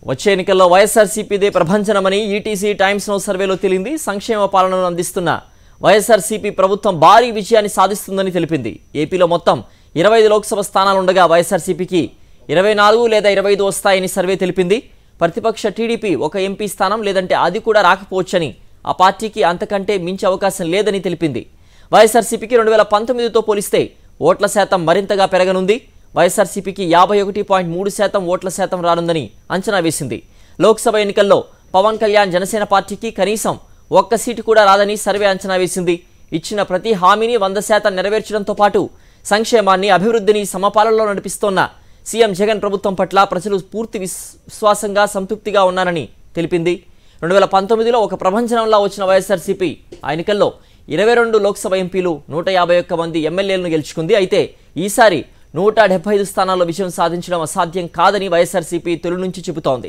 వచ్చే ఎన్నికల్లో వైఎస్ఆర్సీపీదే ప్రభంజనమని ఈటీసీ టైమ్స్ నో సర్వేలో తేలింది సంక్షేమ పాలనను అందిస్తున్న వైఎస్ఆర్సీపీ ప్రభుత్వం భారీ విజయాన్ని సాధిస్తుందని తెలిపింది ఏపీలో మొత్తం ఇరవై ఐదు లోక్సభ స్థానాలుండగా వైఎస్ఆర్సీపీకి ఇరవై నాలుగు లేదా ఇరవై ఐదు వస్తాయని సర్వే తెలిపింది ప్రతిపక్ష టీడీపీ ఒక ఎంపీ స్థానం లేదంటే అది కూడా రాకపోవచ్చని ఆ పార్టీకి అంతకంటే మించే అవకాశం లేదని తెలిపింది వైఎస్ఆర్సీపీకి రెండు వేల పంతొమ్మిదితో పోలిస్తే ఓట్ల శాతం మరింతగా పెరగనుంది వైఎస్ఆర్సీపీకి యాభై ఒకటి పాయింట్ మూడు శాతం ఓట్ల శాతం రానుందని అంచనా వేసింది లోక్సభ ఎన్నికల్లో పవన్ కళ్యాణ్ జనసేన పార్టీకి కనీసం ఒక్క సీటు కూడా రాదని సర్వే అంచనా వేసింది ఇచ్చిన ప్రతి హామీని వంద శాతం నెరవేర్చడంతో పాటు సంక్షేమాన్ని అభివృద్ధిని సమపాలనలో నడిపిస్తోన్న సీఎం జగన్ ప్రభుత్వం పట్ల ప్రజలు పూర్తి విస్- విశ్వాసంగా సంతృప్తిగా ఉన్నారని తెలిపింది రెండు వేల పంతొమ్మిదిలో ఒక ప్రభంజనంలా వచ్చిన వైఎస్ఆర్సీపీ ఆ ఎన్నికల్లో ఇరవై రెండు లోక్సభ ఎంపీలు నూట యాభై ఒక్క మంది ఎమ్మెల్యేలను గెలుచుకుంది అయితే ఈసారి నూట డెబ్బై ఐదు స్థానాల్లో విజయం సాధించడం అసాధ్యం కాదని వైఎస్ఆర్సీపీ తొలి నుంచి చెబుతోంది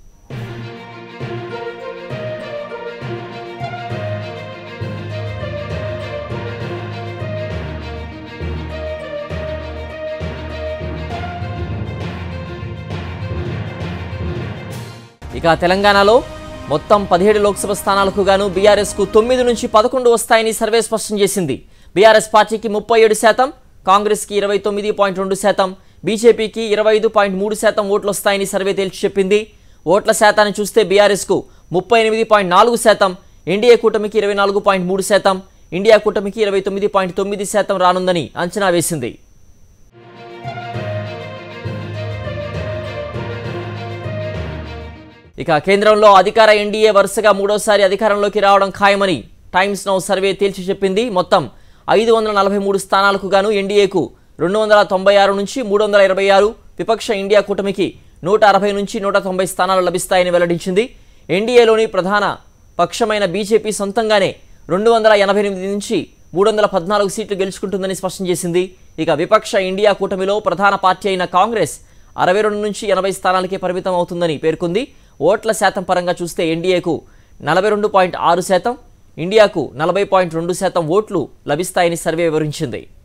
ఇక తెలంగాణలో మొత్తం పదిహేడు లోక్సభ స్థానాలకు గాను బీఆర్ఎస్కు తొమ్మిది నుంచి పదకొండు వస్తాయని సర్వే స్పష్టం చేసింది బీఆర్ఎస్ పార్టీకి ముప్పై ఏడు శాతం కాంగ్రెస్కి ఇరవై తొమ్మిది పాయింట్ రెండు శాతం బీజేపీకి ఇరవై ఐదు పాయింట్ మూడు శాతం ఓట్లు వస్తాయని సర్వే తేల్చి చెప్పింది ఓట్ల శాతాన్ని చూస్తే బీఆర్ఎస్కు ముప్పై ఎనిమిది పాయింట్ నాలుగు శాతం ఎన్డీఏ కూటమికి ఇరవై నాలుగు పాయింట్ మూడు శాతం ఇండియా కూటమికి ఇరవై తొమ్మిది పాయింట్ తొమ్మిది శాతం రానుందని అంచనా వేసింది ఇక కేంద్రంలో అధికార ఎన్డీఏ వరుసగా మూడోసారి అధికారంలోకి రావడం ఖాయమని టైమ్స్ నౌ సర్వే తేల్చి చెప్పింది మొత్తం ఐదు వందల నలభై మూడు స్థానాలకు గాను ఎన్డీఏకు రెండు వందల తొంభై ఆరు నుంచి మూడు వందల ఇరవై ఆరు విపక్ష ఇండియా కూటమికి నూట అరవై నుంచి నూట తొంభై స్థానాలు లభిస్తాయని వెల్లడించింది ఎన్డీఏలోని ప్రధాన పక్షమైన బీజేపీ సొంతంగానే రెండు వందల ఎనభై ఎనిమిది నుంచి మూడు వందల పద్నాలుగు సీట్లు గెలుచుకుంటుందని స్పష్టం చేసింది ఇక విపక్ష ఇండియా కూటమిలో ప్రధాన పార్టీ అయిన కాంగ్రెస్ అరవై రెండు నుంచి ఎనభై స్థానాలకే పరిమితం అవుతుందని పేర్కొంది ఓట్ల శాతం పరంగా చూస్తే ఎన్డీఏకు నలభై రెండు పాయింట్ ఆరు శాతం ఇండియాకు నలభై పాయింట్ రెండు శాతం ఓట్లు లభిస్తాయని సర్వే వివరించింది